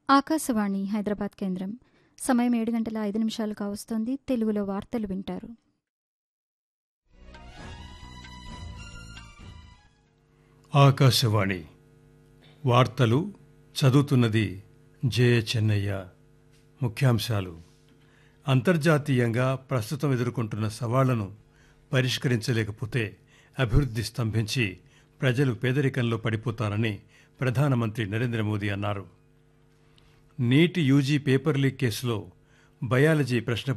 ఆకాశవాణి హైదరాబాద్ కేంద్రం సమయం ఏడు గంటల ఐదు నిమిషాలు కావస్తోంది తెలుగులో వార్తలు వింటారు ఆకాశవాణి వార్తలు చదువుతున్నది జే చెన్నయ్య ముఖ్యాంశాలు అంతర్జాతీయంగా ప్రస్తుతం ఎదుర్కొంటున్న సవాళ్లను పరిష్కరించలేకపోతే అభివృద్ధి స్తంభించి ప్రజలు పేదరికంలో పడిపోతారని ప్రధానమంత్రి నరేంద్ర మోదీ అన్నారు నీటి యూజీ పేపర్ లీక్ కేసులో బయాలజీ ప్రశ్న